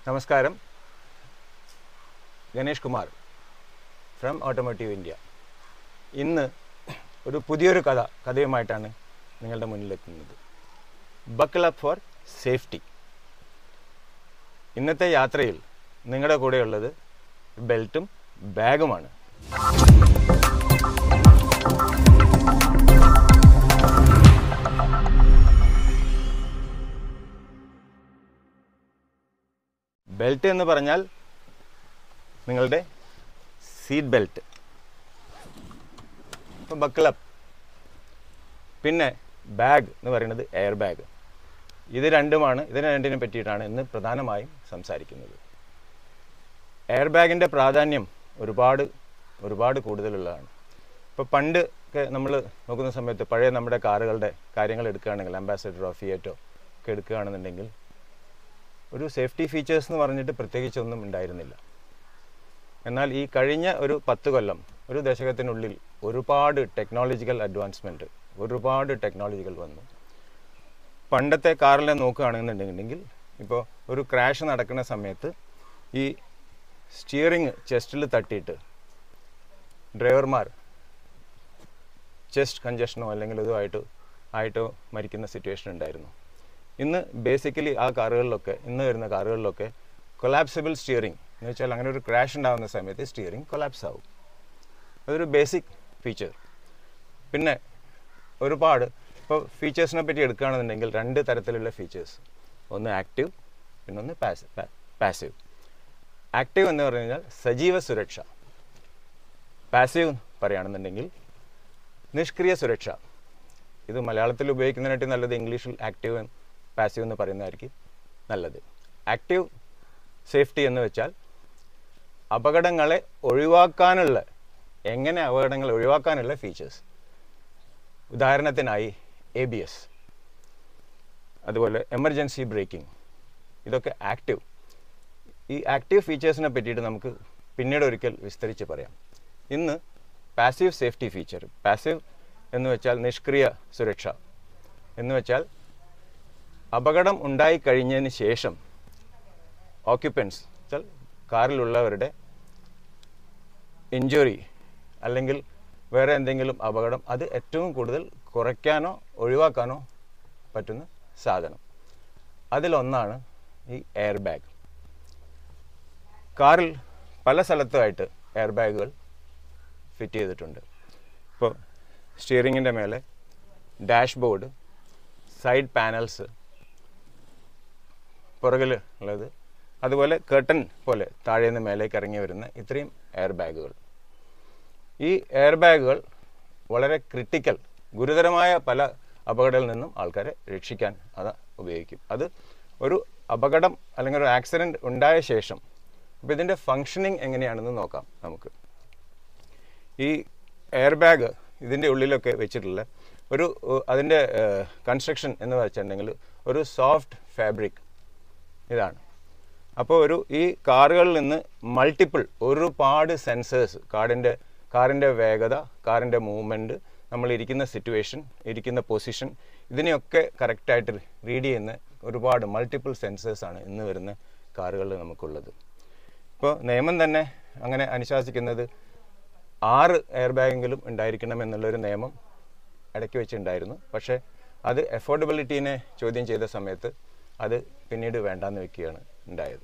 നമസ്കാരം Ganesh Kumar from automotive India ഇന്ന് ഒരു പുതിയൊരു കഥ കഥയുമായിട്ടാണ് നിങ്ങളുടെ മുന്നിലെത്തുന്നത് ബക്കിൾ അപ്പ് ഫോർ സേഫ്റ്റി ഇന്നത്തെ യാത്രയിൽ നിങ്ങളുടെ കൂടെയുള്ളത് ബെൽറ്റും ബാഗുമാണ് ബെൽറ്റ് എന്ന് പറഞ്ഞാൽ നിങ്ങളുടെ സീറ്റ് ബെൽറ്റ് ഇപ്പം ബക്കിളപ്പ് പിന്നെ ബാഗ് എന്ന് പറയുന്നത് എയർ ബാഗ് ഇത് രണ്ടുമാണ് ഇതിന് രണ്ടിനെ പറ്റിയിട്ടാണ് ഇന്ന് പ്രധാനമായും സംസാരിക്കുന്നത് എയർ ബാഗിൻ്റെ പ്രാധാന്യം ഒരുപാട് ഒരുപാട് കൂടുതലുള്ളതാണ് ഇപ്പോൾ പണ്ട് ഒക്കെ നമ്മൾ നോക്കുന്ന സമയത്ത് പഴയ നമ്മുടെ കാറുകളുടെ കാര്യങ്ങൾ എടുക്കുകയാണെങ്കിൽ അംബാസഡറോ ഫിയറ്റോ ഒക്കെ എടുക്കുകയാണെന്നുണ്ടെങ്കിൽ ഒരു സേഫ്റ്റി ഫീച്ചേഴ്സ് എന്ന് പറഞ്ഞിട്ട് പ്രത്യേകിച്ചൊന്നും ഉണ്ടായിരുന്നില്ല എന്നാൽ ഈ കഴിഞ്ഞ ഒരു പത്ത് കൊല്ലം ഒരു ദശകത്തിനുള്ളിൽ ഒരുപാട് ടെക്നോളജിക്കൽ അഡ്വാൻസ്മെൻറ്റ് ഒരുപാട് ടെക്നോളജികൾ വന്നു പണ്ടത്തെ കാറിലെ നോക്കുകയാണെന്നുണ്ടെങ്കിൽ ഇപ്പോൾ ഒരു ക്രാഷ് നടക്കുന്ന സമയത്ത് ഈ സ്റ്റിയറിങ് ചെസ്റ്റിൽ തട്ടിയിട്ട് ഡ്രൈവർമാർ ചെസ്റ്റ് കഞ്ചഷനോ അല്ലെങ്കിൽ ഇതുമായിട്ട് ആയിട്ടോ മരിക്കുന്ന സിറ്റുവേഷൻ ഉണ്ടായിരുന്നു ഇന്ന് ബേസിക്കലി ആ കാറുകളിലൊക്കെ ഇന്ന് വരുന്ന കാറുകളിലൊക്കെ കൊലാപ്സിബിൾ സ്റ്റിയറിംഗ് എന്ന് വെച്ചാൽ അങ്ങനെ ഒരു ക്രാഷ് ഉണ്ടാകുന്ന സമയത്ത് സ്റ്റിയറിംഗ് കൊലാപ്സ് ആവും അതൊരു ബേസിക് ഫീച്ചർ പിന്നെ ഒരുപാട് ഇപ്പോൾ ഫീച്ചേഴ്സിനെ പറ്റി എടുക്കുകയാണെന്നുണ്ടെങ്കിൽ രണ്ട് തരത്തിലുള്ള ഫീച്ചേഴ്സ് ഒന്ന് ആക്റ്റീവ് പിന്നെ ഒന്ന് പാസീവ് ആക്റ്റീവ് എന്ന് പറഞ്ഞു കഴിഞ്ഞാൽ സജീവ സുരക്ഷ പാസീവ് പറയുകയാണെന്നുണ്ടെങ്കിൽ നിഷ്ക്രിയ സുരക്ഷ ഇത് മലയാളത്തിൽ ഉപയോഗിക്കുന്നതിനായിട്ട് നല്ലത് ഇംഗ്ലീഷിൽ ആക്റ്റീവ് പാസീവ് എന്ന് പറയുന്നതായിരിക്കും നല്ലത് ആക്റ്റീവ് സേഫ്റ്റി എന്ന് വെച്ചാൽ അപകടങ്ങളെ ഒഴിവാക്കാനുള്ള എങ്ങനെ അപകടങ്ങൾ ഒഴിവാക്കാനുള്ള ഫീച്ചേഴ്സ് ഉദാഹരണത്തിനായി എ ബി എസ് അതുപോലെ എമർജൻസി ബ്രേക്കിംഗ് ഇതൊക്കെ ആക്റ്റീവ് ഈ ആക്റ്റീവ് ഫീച്ചേഴ്സിനെ പറ്റിയിട്ട് നമുക്ക് പിന്നീട് ഒരിക്കൽ വിസ്തരിച്ച് പറയാം ഇന്ന് പാസീവ് സേഫ്റ്റി ഫീച്ചർ പാസീവ് എന്ന് വെച്ചാൽ നിഷ്ക്രിയ സുരക്ഷ എന്ന് വെച്ചാൽ അപകടം ഉണ്ടായി കഴിഞ്ഞതിന് ശേഷം ഓക്യുപ്പൻസ് വെച്ചാൽ കാറിലുള്ളവരുടെ ഇഞ്ചുറി അല്ലെങ്കിൽ വേറെ എന്തെങ്കിലും അപകടം അത് ഏറ്റവും കൂടുതൽ കുറയ്ക്കാനോ ഒഴിവാക്കാനോ പറ്റുന്ന സാധനം അതിലൊന്നാണ് ഈ എയർ ബാഗ് കാറിൽ പല സ്ഥലത്തുമായിട്ട് എയർ ബാഗുകൾ ഫിറ്റ് ചെയ്തിട്ടുണ്ട് ഇപ്പോൾ സ്റ്റിയറിങ്ങിൻ്റെ മേലെ ഡാഷ്ബോർഡ് സൈഡ് പാനൽസ് പുറകിൽ ഉള്ളത് അതുപോലെ കേട്ടൺ പോലെ താഴെ നിന്ന് മേലേക്ക് ഇറങ്ങി വരുന്ന ഇത്രയും എയർ ബാഗുകൾ ഈ എയർ ബാഗുകൾ വളരെ ക്രിട്ടിക്കൽ ഗുരുതരമായ പല അപകടങ്ങളിൽ നിന്നും ആൾക്കാരെ രക്ഷിക്കാൻ അത് ഉപയോഗിക്കും അത് ഒരു അപകടം അല്ലെങ്കിൽ ഒരു ആക്സിഡൻറ്റ് ഉണ്ടായ ശേഷം അപ്പോൾ ഇതിൻ്റെ ഫങ്ഷനിങ് എങ്ങനെയാണെന്ന് നോക്കാം നമുക്ക് ഈ എയർ ബാഗ് ഇതിൻ്റെ ഉള്ളിലൊക്കെ വെച്ചിട്ടുള്ള ഒരു അതിൻ്റെ കൺസ്ട്രക്ഷൻ എന്ന് വെച്ചിട്ടുണ്ടെങ്കിൽ ഒരു സോഫ്റ്റ് ഫാബ്രിക് ഇതാണ് അപ്പോൾ ഒരു ഈ കാറുകളിൽ നിന്ന് മൾട്ടിപ്പിൾ ഒരുപാട് സെൻസേഴ്സ് കാറിൻ്റെ കാറിൻ്റെ വേഗത കാറിൻ്റെ മൂവ്മെൻറ്റ് നമ്മൾ ഇരിക്കുന്ന സിറ്റുവേഷൻ ഇരിക്കുന്ന പൊസിഷൻ ഇതിനെയൊക്കെ കറക്റ്റായിട്ട് റീഡ് ചെയ്യുന്ന ഒരുപാട് മൾട്ടിപ്പിൾ സെൻസേഴ്സാണ് ഇന്ന് വരുന്ന കാറുകളിൽ നമുക്കുള്ളത് ഇപ്പോൾ നിയമം തന്നെ അങ്ങനെ അനുശാസിക്കുന്നത് ആറ് എയർ ബാഗെങ്കിലും ഉണ്ടായിരിക്കണം എന്നുള്ളൊരു നിയമം ഇടയ്ക്ക് വെച്ചിട്ടുണ്ടായിരുന്നു പക്ഷേ അത് അഫോർഡബിലിറ്റീനെ ചോദ്യം ചെയ്ത സമയത്ത് അത് പിന്നീട് വേണ്ടാന്ന് വെക്കുകയാണ് ഉണ്ടായത്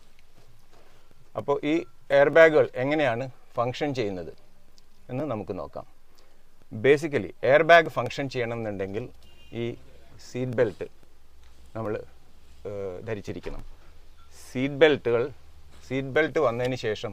അപ്പോൾ ഈ എയർ ബാഗുകൾ എങ്ങനെയാണ് ഫങ്ഷൻ ചെയ്യുന്നത് എന്ന് നമുക്ക് നോക്കാം ബേസിക്കലി എയർ ബാഗ് ഫങ്ഷൻ ചെയ്യണമെന്നുണ്ടെങ്കിൽ ഈ സീറ്റ് ബെൽറ്റ് നമ്മൾ ധരിച്ചിരിക്കണം സീറ്റ് ബെൽറ്റുകൾ സീറ്റ് ബെൽറ്റ് വന്നതിന് ശേഷം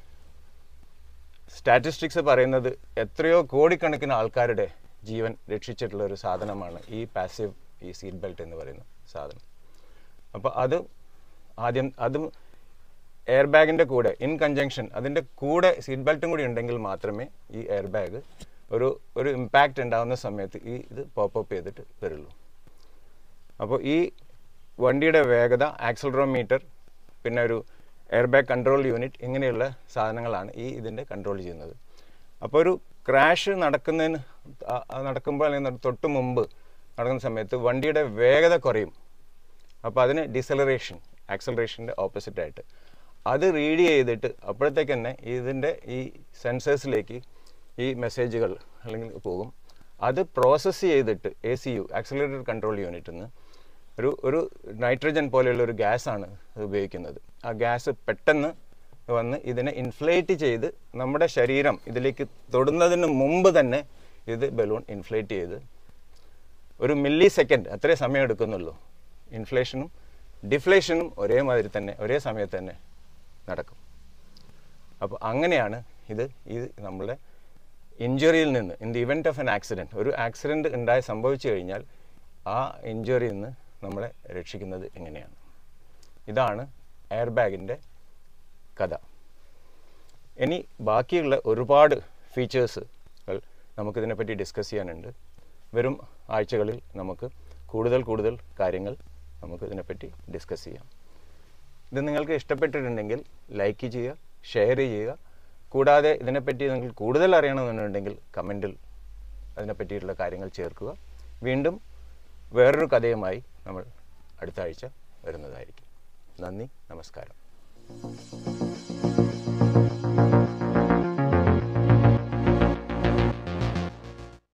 സ്റ്റാറ്റിസ്റ്റിക്സ് പറയുന്നത് എത്രയോ കോടിക്കണക്കിന് ആൾക്കാരുടെ ജീവൻ രക്ഷിച്ചിട്ടുള്ള ഒരു സാധനമാണ് ഈ പാസീവ് ഈ സീറ്റ് ബെൽറ്റ് എന്ന് പറയുന്ന സാധനം അപ്പോൾ അത് ആദ്യം അതും എയർ ബാഗിൻ്റെ കൂടെ ഇൻ കൺജങ്ഷൻ അതിൻ്റെ കൂടെ സീറ്റ് ബെൽറ്റും കൂടി ഉണ്ടെങ്കിൽ മാത്രമേ ഈ എയർ ബാഗ് ഒരു ഒരു ഇമ്പാക്റ്റ് ഉണ്ടാകുന്ന സമയത്ത് ഈ ഇത് പോപ്പപ്പ് ചെയ്തിട്ട് വരുള്ളൂ അപ്പോൾ ഈ വണ്ടിയുടെ വേഗത ആക്സലറോമീറ്റർ പിന്നെ ഒരു എയർ ബാഗ് കൺട്രോൾ യൂണിറ്റ് ഇങ്ങനെയുള്ള സാധനങ്ങളാണ് ഈ ഇതിൻ്റെ കൺട്രോൾ ചെയ്യുന്നത് അപ്പോൾ ഒരു ക്രാഷ് നടക്കുന്നതിന് നടക്കുമ്പോൾ അല്ലെങ്കിൽ തൊട്ട് മുമ്പ് നടക്കുന്ന സമയത്ത് വണ്ടിയുടെ വേഗത കുറയും അപ്പോൾ അതിന് ഡിസലറേഷൻ ആക്സലറേഷൻ്റെ ഓപ്പോസിറ്റായിട്ട് അത് റീഡ് ചെയ്തിട്ട് അപ്പോഴത്തേക്ക് തന്നെ ഇതിൻ്റെ ഈ സെൻസേഴ്സിലേക്ക് ഈ മെസ്സേജുകൾ അല്ലെങ്കിൽ പോകും അത് പ്രോസസ്സ് ചെയ്തിട്ട് A C U accelerated control യൂണിറ്റിൽ നിന്ന് ഒരു ഒരു നൈട്രജൻ പോലെയുള്ള ഒരു ഗ്യാസാണ് ഇത് ഉപയോഗിക്കുന്നത് ആ ഗ്യാസ് പെട്ടെന്ന് വന്ന് ഇതിനെ ഇൻഫ്ലേറ്റ് ചെയ്ത് നമ്മുടെ ശരീരം ഇതിലേക്ക് തൊടുന്നതിന് മുമ്പ് തന്നെ ഇത് ബലൂൺ ഇൻഫ്ലേറ്റ് ചെയ്ത് ഒരു മില്ലി സെക്കൻഡ് അത്രേ സമയം എടുക്കുന്നുള്ളൂ ഇൻഫ്ലേഷനും ഡിഫ്ലേഷനും ഒരേമാതിരി തന്നെ ഒരേ സമയത്ത് തന്നെ നടക്കും അപ്പോൾ അങ്ങനെയാണ് ഇത് ഇത് നമ്മളെ ഇഞ്ചുറിയിൽ നിന്ന് in the event of an accident ഒരു ആക്സിഡൻറ്റ് ഉണ്ടായി സംഭവിച്ചു കഴിഞ്ഞാൽ ആ ഇഞ്ചുറിയിൽ നിന്ന് നമ്മളെ രക്ഷിക്കുന്നത് എങ്ങനെയാണ് ഇതാണ് എയർ ബാഗിൻ്റെ കഥ ഇനി ബാക്കിയുള്ള ഒരുപാട് ഫീച്ചേഴ്സുകൾ നമുക്കിതിനെപ്പറ്റി ഡിസ്കസ് ചെയ്യാനുണ്ട് വരും ആഴ്ചകളിൽ നമുക്ക് കൂടുതൽ കൂടുതൽ കാര്യങ്ങൾ നമുക്ക് ഇതിനെപ്പറ്റി ഡിസ്കസ് ചെയ്യാം ഇത് നിങ്ങൾക്ക് ഇഷ്ടപ്പെട്ടിട്ടുണ്ടെങ്കിൽ ലൈക്ക് ചെയ്യുക ഷെയർ ചെയ്യുക കൂടാതെ ഇതിനെപ്പറ്റി നിങ്ങൾക്ക് കൂടുതൽ അറിയണമെന്നുണ്ടെങ്കിൽ കമൻറ്റിൽ അതിനെപ്പറ്റിയിട്ടുള്ള കാര്യങ്ങൾ ചേർക്കുക വീണ്ടും വേറൊരു കഥയുമായി നമ്മൾ അടുത്ത ആഴ്ച വരുന്നതായിരിക്കും നന്ദി നമസ്കാരം